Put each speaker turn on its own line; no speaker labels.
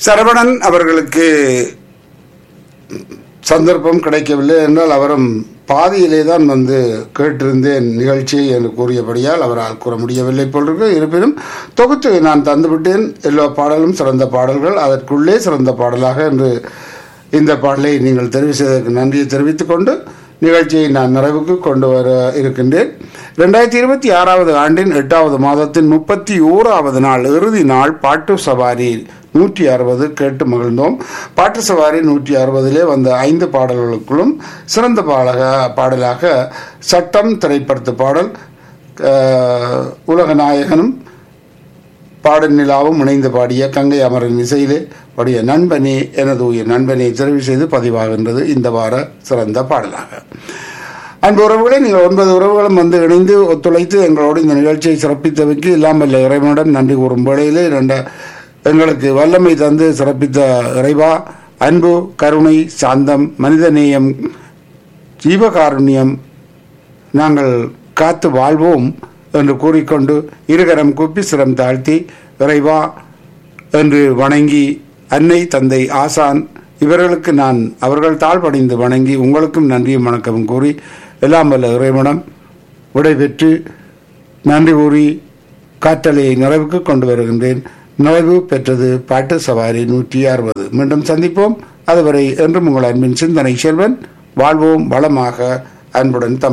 சரவணன் அவர்களுக்கு சந்தர்ப்பம் கிடைக்கவில்லை என்றால் அவரும் பாதியிலே தான் வந்து கேட்டிருந்தேன் நிகழ்ச்சியை என்று கூறியபடியால் அவரால் கூற முடியவில்லை போலிருக்கு இருப்பினும் தொகுத்து நான் தந்துவிட்டேன் எல்லா பாடலும் சிறந்த பாடல்கள் அதற்குள்ளே சிறந்த பாடலாக என்று இந்த பாடலை நீங்கள் தெரிவு செய்ததற்கு நன்றியை தெரிவித்துக் கொண்டு நிகழ்ச்சியை நான் நிறைவுக்கு கொண்டு வர இருக்கின்றேன் ரெண்டாயிரத்தி இருபத்தி ஆறாவது ஆண்டின் எட்டாவது மாதத்தின் முப்பத்தி ஓராவது நாள் இறுதி நாள் பாட்டு சவாரி நூற்றி அறுபது கேட்டு மகிழ்ந்தோம் பாட்டு சவாரி நூற்றி அறுபதிலே வந்த ஐந்து பாடல்களுக்குள்ளும் சிறந்த பாடக பாடலாக சட்டம் திரைப்படத்து பாடல் அஹ், உலக நாயகனும் பாடல் நிலாவும் இணைந்து பாடிய கங்கை அமரன் இசையிலே பாடிய நண்பனே எனது உயிர் நண்பனை தெரிவு செய்து பதிவாகின்றது இந்த வார சிறந்த பாடலாக அன்பு உறவுகளை நீங்கள் ஒன்பது உறவுகளும் வந்து இணைந்து ஒத்துழைத்து எங்களோடு இந்த நிகழ்ச்சியை சிறப்பித்தவைக்கு இல்லாமல் இறைவனிடம் நன்றி கூறும் வேளையிலே ரெண்ட எங்களுக்கு வல்லமை தந்து சிறப்பித்த இறைவா அன்பு கருணை சாந்தம் மனிதநேயம் ஜீவகாருண்யம் நாங்கள் காத்து வாழ்வோம் என்று கூறிக்கொண்டு இருகரம் கூப்பி சிரம் தாழ்த்தி இறைவா என்று வணங்கி அன்னை தந்தை ஆசான் இவர்களுக்கு நான் அவர்கள் தாழ்படைந்து வணங்கி உங்களுக்கும் நன்றியும் வணக்கமும் கூறி எல்லாம் வல்ல இறைவனம் விடைபெற்று நன்றி கூறி காற்றலையை நிறைவுக்கு கொண்டு வருகின்றேன் நிறைவு பெற்றது பாட்டு சவாரி நூற்றி அறுபது மீண்டும் சந்திப்போம் அதுவரை என்றும் உங்கள் அன்பின் சிந்தனை செல்வன் வாழ்வோம் வளமாக அன்புடன் தம்